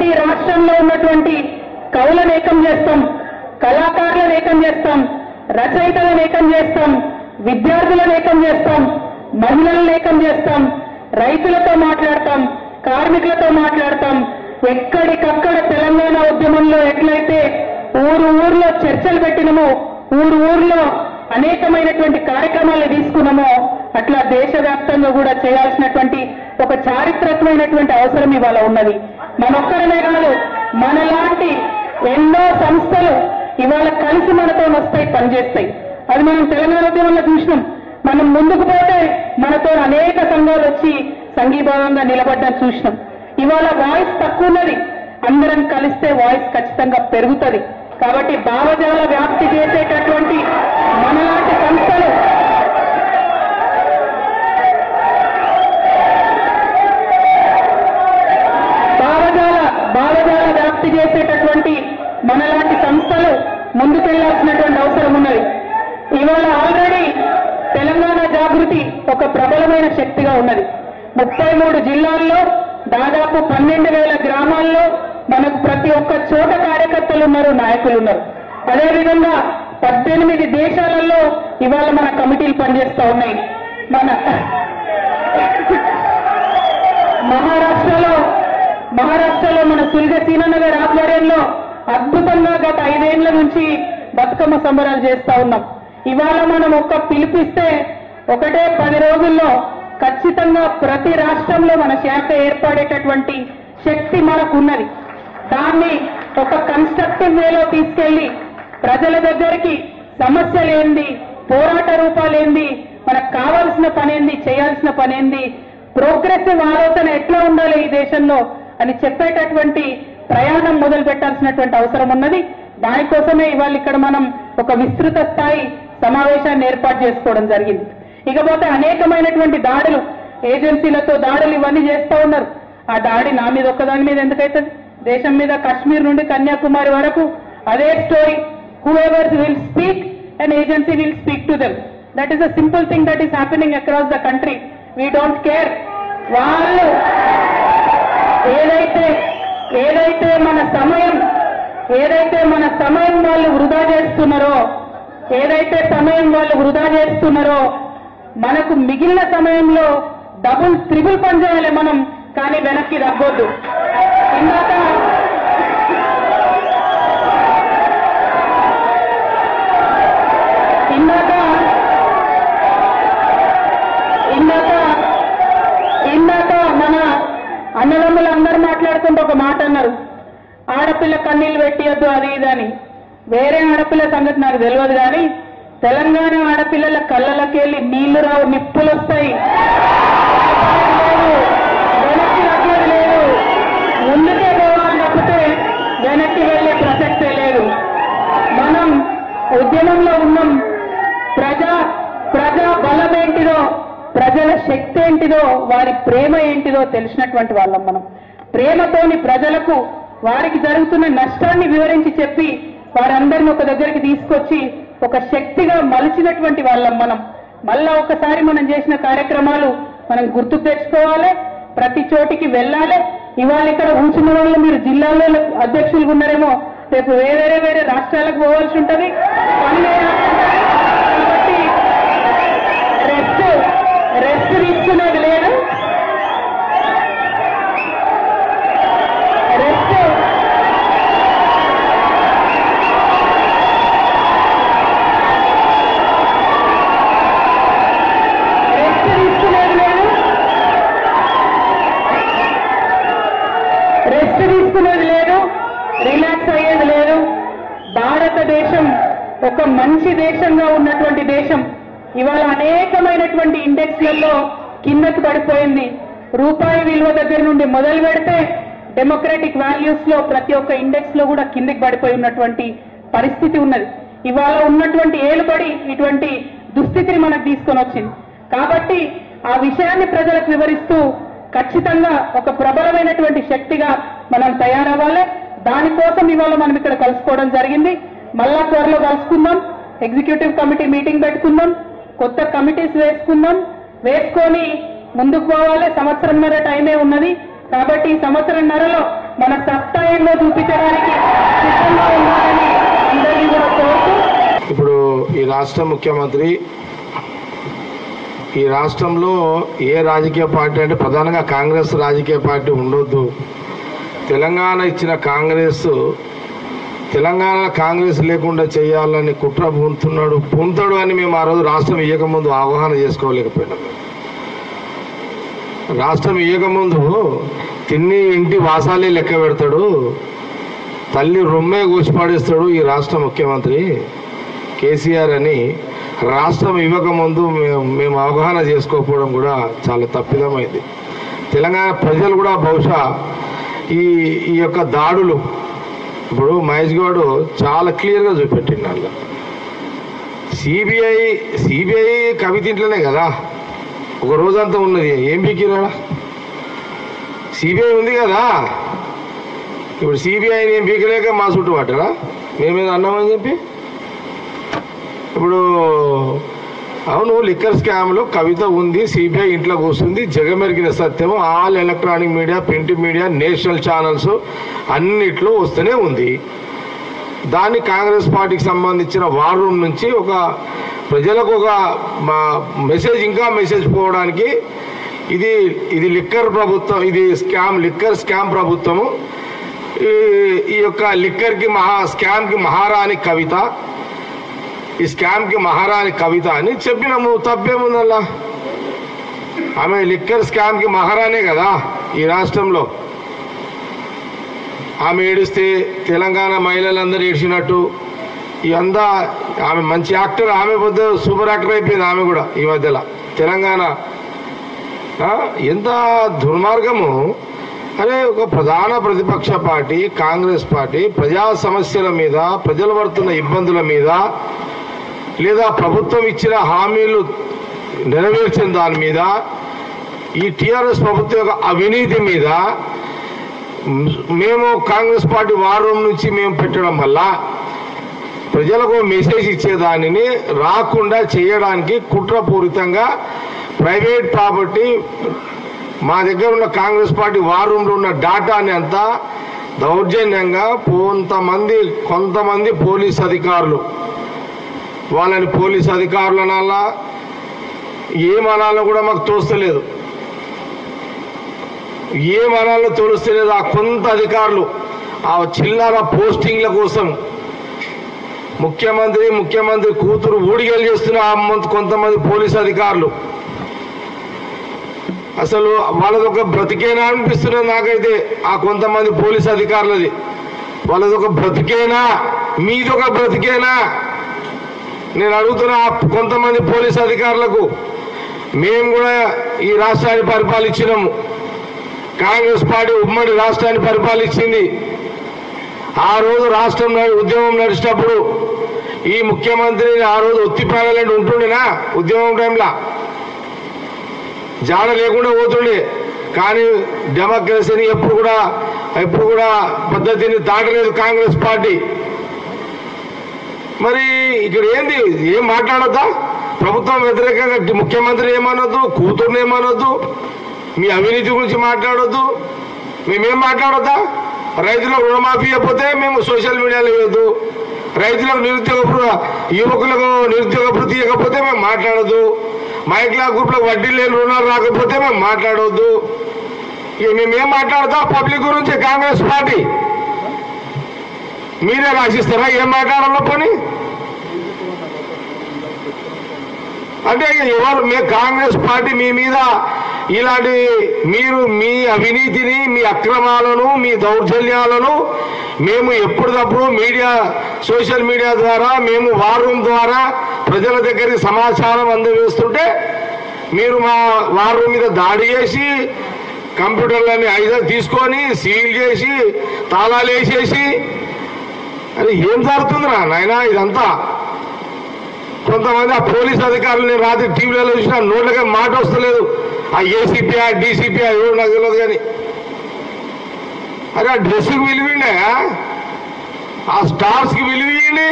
ప్రతి రాష్ట్రంలో ఉన్నటువంటి కవులను ఏకం చేస్తాం కళాకారులను ఏకం చేస్తాం రచయితలను ఏకం చేస్తాం విద్యార్థులను ఏకం చేస్తాం మహిళలను ఏకం చేస్తాం రైతులతో మాట్లాడతాం కార్మికులతో మాట్లాడతాం ఎక్కడికక్కడ తెలంగాణ ఉద్యమంలో ఎట్లయితే ఊరు ఊర్లో చర్చలు పెట్టినమో ఊరు ఊర్లో అనేకమైనటువంటి కార్యక్రమాలు తీసుకున్నామో అట్లా దేశవ్యాప్తంగా కూడా చేయాల్సినటువంటి ఒక చారిత్రకమైనటువంటి అవసరం ఇవాళ ఉన్నది మనొక్కరమే కాదు మనలాంటి ఎన్నో సంస్థలు ఇవాళ కలిసి మనతో వస్తాయి పనిచేస్తాయి అది మనం తెలంగాణ ఉద్యమంలో చూసినాం మనం ముందుకు పోతే మనతో అనేక సంఘాలు వచ్చి సంఘీభావంగా నిలబడ్డం చూసినాం ఇవాళ వాయిస్ తక్కువ ఉన్నది అందరం కలిస్తే వాయిస్ ఖచ్చితంగా పెరుగుతుంది కాబట్టి భావజాల వ్యాప్తి చేసేటటువంటి మనలాంటి సంస్థలు భావజాల భావజాల వ్యాప్తి చేసేటటువంటి మనలాంటి సంస్థలు ముందుకెళ్లాల్సినటువంటి అవసరం ఉన్నది ఇవాళ ఆల్రెడీ తెలంగాణ జాగృతి ఒక ప్రబలమైన శక్తిగా ఉన్నది ముప్పై మూడు జిల్లాల్లో దాదాపు పన్నెండు వేల గ్రామాల్లో మనకు ప్రతి ఒక్క చోట కార్యకర్తలు ఉన్నారు నాయకులు ఉన్నారు అదేవిధంగా పద్దెనిమిది దేశాలలో ఇవాళ మన కమిటీలు పనిచేస్తా ఉన్నాయి మన మహారాష్ట్రలో మహారాష్ట్రలో మన సుల్గ సీనన్న గారి ఆధ్వర్యంలో అద్భుతంగా గత ఐదేళ్ల నుంచి బతుకమ్మ సంబరాలు చేస్తా ఉన్నాం ఇవాళ మనం ఒక్క పిలిపిస్తే ఒకటే పది రోజుల్లో ఖచ్చితంగా ప్రతి రాష్ట్రంలో మన శాఖ ఏర్పడేటటువంటి శక్తి మనకు ఉన్నది దాన్ని ఒక కన్స్ట్రక్టివ్ వేలో తీసుకెళ్లి ప్రజల దగ్గరికి సమస్యలేంది పోరాట రూపాలేంది మనకు కావాల్సిన పనేంది చేయాల్సిన పనేంది ప్రోగ్రెసివ్ ఆలోచన ఎట్లా ఉండాలి ఈ దేశంలో అని చెప్పేటటువంటి ప్రయాణం మొదలు పెట్టాల్సినటువంటి అవసరం ఉన్నది దానికోసమే ఇవాళ ఇక్కడ మనం ఒక విస్తృత స్థాయి సమావేశాన్ని ఏర్పాటు చేసుకోవడం జరిగింది ఇకపోతే అనేకమైనటువంటి దాడులు ఏజెన్సీలతో దాడులు ఇవన్నీ చేస్తూ ఉన్నారు ఆ దాడి నా మీద ఒక్కదాని మీద ఎందుకైతుంది దేశం మీద కాశ్మీర్ నుండి కన్యాకుమారి వరకు అదే story whoever will speak and agency will speak to them that is a simple thing that is happening across the country we don't care వాళ్ళు ఏదైతే ఏదైతే మన సమయం ఏదైతే మన సమయం వాళ్ళు వృధా చేస్తున్నారో ఏదైతే సమయం వాళ్ళు వృధా చేస్తున్నారో మనకు మిగిలిన సమయంలో డబుల్ త్రిబుల్ పని చేయాలి మనం కానీ వెనక్కి తగ్గొద్దు ఇందాక ఇందాక ఇందాక ఇందాక మన అన్నదమ్ములు అందరు మాట్లాడుకుంటూ ఒక మాట అన్నారు ఆడపిల్ల కన్నీళ్ళు పెట్టియద్దు అది ఇది అని వేరే ఆడపిల్ల సంగతి నాకు తెలియదు కానీ తెలంగాణ ఆడపిల్లల కళ్ళకి వెళ్ళి నీళ్లు రావు నిప్పులు వస్తాయి లేదు, వెనక్కి తగ్గేది లేదు ముందుకే పోవాలి తప్పితే వెనక్కి వెళ్ళే ప్రసక్తే లేదు మనం ఉద్యమంలో ఉన్నాం ప్రజా ప్రజా బలం ఏంటిదో ప్రజల శక్తి ఏంటిదో వారి ప్రేమ ఏంటిదో తెలిసినటువంటి వాళ్ళం మనం ప్రేమతోని ప్రజలకు వారికి జరుగుతున్న నష్టాన్ని వివరించి చెప్పి వారందరిని ఒక దగ్గరికి తీసుకొచ్చి ఒక శక్తిగా మలిచినటువంటి వాళ్ళం మనం మళ్ళా ఒకసారి మనం చేసిన కార్యక్రమాలు మనం గుర్తుకు తెచ్చుకోవాలి ప్రతి చోటికి వెళ్ళాలి ఇవాళ ఇక్కడ కూర్చున్న వాళ్ళు మీరు జిల్లాలో అధ్యక్షులుగా ఉన్నారేమో రేపు వేరే వేరే వేరే రాష్ట్రాలకు పోవాల్సి ఉంటది పని చేయాల్సి ఉంటది. కాబట్టి రెస్ట్ రెస్ట్ తీసుకునేది లేదు రెస్ట్ రెస్ట్ తీసుకునేది లేదు రెస్ట్ తీసుకునేది లేదు రిలాక్స్ అయ్యేది లేదు భారతదేశం ఒక మంచి దేశంగా ఉన్నటువంటి దేశం ఇవాళ అనేకమైనటువంటి ఇండెక్స్లలో కిందకి పడిపోయింది రూపాయి విలువ దగ్గర నుండి మొదలు పెడితే డెమోక్రటిక్ వాల్యూస్ లో ప్రతి ఒక్క ఇండెక్స్ లో కూడా కిందకి పడిపోయి ఉన్నటువంటి పరిస్థితి ఉన్నది ఇవాళ ఉన్నటువంటి ఏలుబడి ఇటువంటి దుస్థితిని మనకు తీసుకొని వచ్చింది కాబట్టి ఆ విషయాన్ని ప్రజలకు వివరిస్తూ ఖచ్చితంగా ఒక ప్రబలమైనటువంటి శక్తిగా మనం తయారవ్వాలి దానికోసం ఇవాళ మనం ఇక్కడ కలుసుకోవడం జరిగింది మళ్ళా త్వరలో కలుసుకుందాం ఎగ్జిక్యూటివ్ కమిటీ మీటింగ్ పెట్టుకుందాం కొత్త కమిటీస్ వేసుకుందాం వేసుకొని ముందుకు పోవాలి సంవత్సరంన్నర టైమే ఉన్నది కాబట్టి ఈ సంవత్సరంన్నరలో మన సత్తా ఏందో చూపించడానికి సిద్ధంగా ఉండాలని అందరినీ కూడా కోరుతూ ఇప్పుడు ఈ రాష్ట్ర ముఖ్యమంత్రి ఈ రాష్ట్రంలో ఏ రాజకీయ పార్టీ అంటే ప్రధానంగా కాంగ్రెస్ రాజకీయ పార్టీ ఉండొద్దు తెలంగాణ ఇచ్చిన కాంగ్రెస్ తెలంగాణ కాంగ్రెస్ లేకుండా చేయాలని కుట్ర పూనుతున్నాడు పూనుతాడు అని మేము ఆ రోజు రాష్ట్రం ఇయ్యకముందు అవగాహన చేసుకోలేకపోయినాం రాష్ట్రం ఇయ్యకముందు తిన్ని ఇంటి వాసాలే లెక్క పెడతాడు తల్లి రొమ్మే కూచిపాడేస్తాడు ఈ రాష్ట్ర ముఖ్యమంత్రి కేసీఆర్ అని రాష్ట్రం ఇవ్వకముందు మేము మేము అవగాహన చేసుకోకపోవడం కూడా చాలా తప్పిదమైంది తెలంగాణ ప్రజలు కూడా బహుశా ఈ ఈ యొక్క దాడులు ఇప్పుడు మహేష్ గౌడ్ చాలా క్లియర్గా చూపెట్టిండు అందులో సిబిఐ సిబిఐ కవిత ఇంట్లోనే కదా ఒక రోజంతా ఉన్నది ఏం పీకిరా సిబిఐ ఉంది కదా ఇప్పుడు సిబిఐని ఏం పీకలేక మా చుట్టూ పట్టరా మేమేదో అన్నామని చెప్పి ఇప్పుడు అవును లిక్కర్ స్కామ్లో కవిత ఉంది సిబిఐ ఇంట్లో కూర్చుంది జగమెరిగిన సత్యము all electronic media print media national channels అన్నిట్లో వస్తూనే ఉంది దాన్ని కాంగ్రెస్ పార్టీకి సంబంధించిన వార్ రూమ్ నుంచి ఒక ప్రజలకు ఒక మా మెసేజ్ ఇంకా మెసేజ్ పోవడానికి ఇది ఇది లిక్కర్ ప్రభుత్వం ఇది స్కామ్ లిక్కర్ స్కామ్ ప్రభుత్వము ఈ ఈ యొక్క లిక్కర్కి మహా స్కామ్కి మహారాణి కవిత ఈ స్కామ్కి మహారాణి కవిత అని చెప్పినాము తప్పేముందల్లా ఆమె లిక్కర్ స్కామ్కి మహారాణే కదా ఈ రాష్ట్రంలో ఆమె ఏడిస్తే తెలంగాణ మహిళలందరూ ఏడ్చినట్టు ఇదంతా ఆమె మంచి యాక్టర్ ఆమె పొద్దు సూపర్ యాక్టర్ అయిపోయింది ఆమె కూడా ఈ మధ్యలో తెలంగాణ ఆ, ఎంత దుర్మార్గము అరే ఒక ప్రధాన ప్రతిపక్ష పార్టీ కాంగ్రెస్ పార్టీ ప్రజా సమస్యల మీద ప్రజలు పడుతున్న ఇబ్బందుల మీద లేదా ప్రభుత్వం ఇచ్చిన హామీలు నెరవేర్చిన దాని మీద ఈ టిఆర్ఎస్ ప్రభుత్వం యొక్క అవినీతి మీద మ్, మేము కాంగ్రెస్ పార్టీ వార్ రూమ్ నుంచి మేము పెట్టడం వల్ల ప్రజలకు మెసేజ్ ఇచ్చేదానిని రాకుండా చేయడానికి కుట్రపూరితంగా ప్రైవేట్ ప్రాపర్టీ మా దగ్గర ఉన్న కాంగ్రెస్ పార్టీ వార్ రూమ్లో ఉన్న డాటాని అంతా దౌర్జన్యంగా కొంతమంది కొంతమంది పోలీస్ అధికారులు వాళ్ళని పోలీస్ అధికారులు అనాలా ఏమనాలో కూడా మాకు తోస్తలేదు ఏమనాలో తోలుస్తలేదు ఆ కొంత అధికారులు ఆ చిల్లర పోస్టింగ్ల కోసం ముఖ్యమంత్రి ముఖ్యమంత్రి కూతురు ఊడిగలు చేస్తున్న ఆ మొంత- కొంతమంది పోలీస్ అధికారులు అసలు వాళ్ళది ఒక బ్రతికేనా అనిపిస్తున్నది నాకైతే ఆ కొంతమంది పోలీస్ అధికారులది వాళ్ళది ఒక బ్రతికేనా మీది ఒక బ్రతికేనా నేను అడుగుతున్న ఆ కొంతమంది పోలీస్ అధికారులకు మేము కూడా ఈ రాష్ట్రాన్ని పరిపాలించినాము కాంగ్రెస్ పార్టీ ఉమ్మడి రాష్ట్రాన్ని పరిపాలించింది ఆ రోజు రాష్ట్రం నడి- ఉద్యమం నడిచేటప్పుడు ఈ ముఖ్యమంత్రిని ఆ రోజు ఒత్తి పాడాలంటే ఉంటుండేనా ఉద్యమం టైంలో జాడ లేకుండా పోతుండే కానీ డెమోక్రసీని ఎప్పుడు కూడా ఎప్పుడు కూడా పద్ధతిని దాటలేదు కాంగ్రెస్ పార్టీ మరి ఇక్కడ ఏంది ఏం మాట్లాడొద్దా ప్రభుత్వం వ్యతిరేకంగా ముఖ్యమంత్రి ఏమనొద్దు కూతుర్ని ఏమనొద్దు మీ అవినీతి గురించి మాట్లాడొద్దు మేమేం మాట్లాడొద్దా రైతులకు రుణమాఫీ అయిపోతే మేము సోషల్ మీడియాలో ఇవ్వద్దు రైతులకు నిరుద్యోగ భృ- యువకులకు నిరుద్యోగ భృతి ఇవ్వకపోతే మేము మాట్లాడొద్దు మైక్లా గ్రూప్లకు వడ్డీ లేని రుణాలు రాకపోతే మేము మాట్లాడవద్దు ఇక మేమేం మాట్లాడతాం పబ్లిక్ గురించి కాంగ్రెస్ పార్టీ మీరే రాసిస్తారా ఏం మాట్లాడాలో పని అంటే ఇక ఎవరు మీ కాంగ్రెస్ పార్టీ మీ మీద ఇలాంటి మీరు మీ అవినీతిని మీ అక్రమాలను మీ దౌర్జన్యాలను మేము ఎప్పటికప్పుడు మీడియా సోషల్ మీడియా ద్వారా మేము వార్ రూమ్ ద్వారా ప్రజల దగ్గరికి సమాచారం అందజేస్తుంటే మీరు మా వార్ రూమ్ మీద దాడి చేసి కంప్యూటర్లని ఐదు తీసుకొని సీల్ చేసి తాళాలు వేసేసి అరే ఏం జరుగుతుందిరా నాయనా ఇదంతా కొంతమంది ఆ పోలీస్ అధికారులు నేను రాత్రి టీవీలలో చూసిన నోట్లకి మాట వస్తలేదు ఆ ఏసీపీఆ డీసీపీఆ ఎవరు నాకు తెలియదు కానీ అరే ఆ డ్రెస్కి విలువిండే ఆ స్టార్స్కి విలువియండి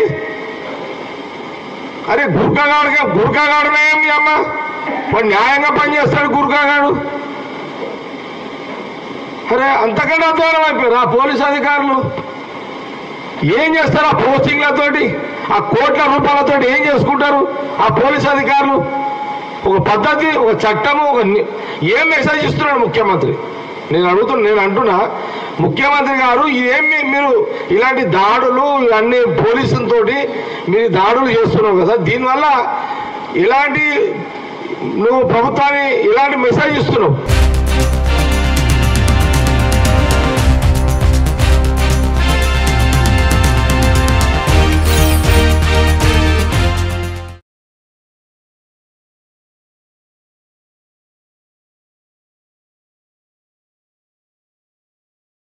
అరే గుర్కాగాడుగా గుర్కాగాడమే మీ అమ్మ వాడు న్యాయంగా పనిచేస్తాడు గుర్కాగాడు అరే అంతకంటే అధ్వానం అయిపోయారు ఆ పోలీస్ అధికారులు ఏం చేస్తారు ఆ పోస్టింగ్లతోటి ఆ కోట్ల రూపాయలతో ఏం చేసుకుంటారు ఆ పోలీస్ అధికారులు ఒక పద్ధతి ఒక చట్టము ఒక ని- ఏం మెసేజ్ ఇస్తున్నాడు ముఖ్యమంత్రి నేను అడుగుతున్నా నేను అంటున్నా ముఖ్యమంత్రి గారు ఏం మీ- మీరు ఇలాంటి దాడులు ఇవన్నీ పోలీసులతోటి మీరు దాడులు చేస్తున్నావు కదా దీనివల్ల ఇలాంటి నువ్వు ప్రభుత్వాన్ని ఇలాంటి మెసేజ్ ఇస్తున్నావు